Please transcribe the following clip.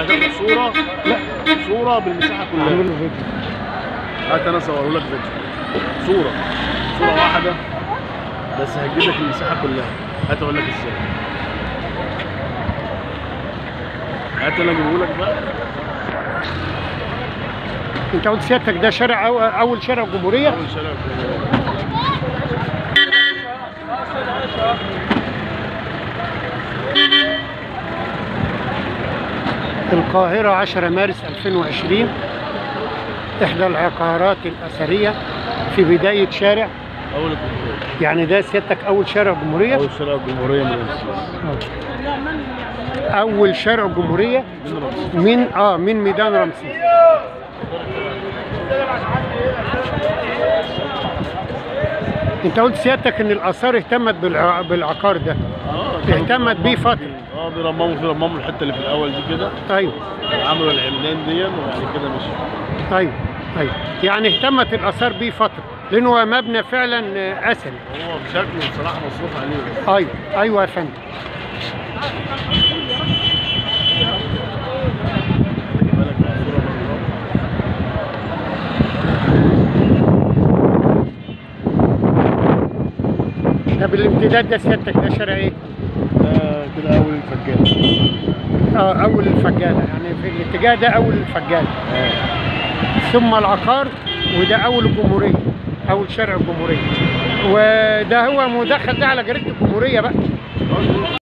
هتاخد صوره لا صوره بالمساحه كلها اعمل له فيديو هات انا اصوره لك فيديو صوره صوره واحده بس هتجيب لك المساحه كلها هات اقول لك ازاي هات انا اجيبه لك بقى انت قلت سيادتك ده شارع أو اول شارع الجمهوريه اول شارع في الجمهورية. القاهره 10 مارس 2020 احدى العقارات الاثريه في بدايه شارع اول الجمهوريه يعني ده سيادتك اول شارع الجمهوريه اول شارع الجمهوريه من رمسيس اول شارع الجمهوريه من رمسيس من اه من ميدان رمسيس انت قلت سيادتك ان الاثار اهتمت بالع... بالعقار ده اه اهتمت بيه فترة. اه بيرمموا في رمموا الحته اللي في الاول دي كده ايوه عملوا العمدان دي وبعد كده مشوا ايوه ايوه يعني اهتمت الاثار بيه فتره لانه هو مبنى فعلا آه، اثري هو بشكله بصراحه مصروف عليه بس ايوه ايوه يا فندم خلي بالك بقى صوره من ورا. طب الامتداد ده سيادتك ده شارع ايه؟ ده كده اول الفجاله اه اول الفجاله يعني في الاتجاه ده اول الفجاله ثم العقار وده اول الجمهوريه اول شارع الجمهوريه وده هو مدخل ده على جريده الجمهوريه بقى اه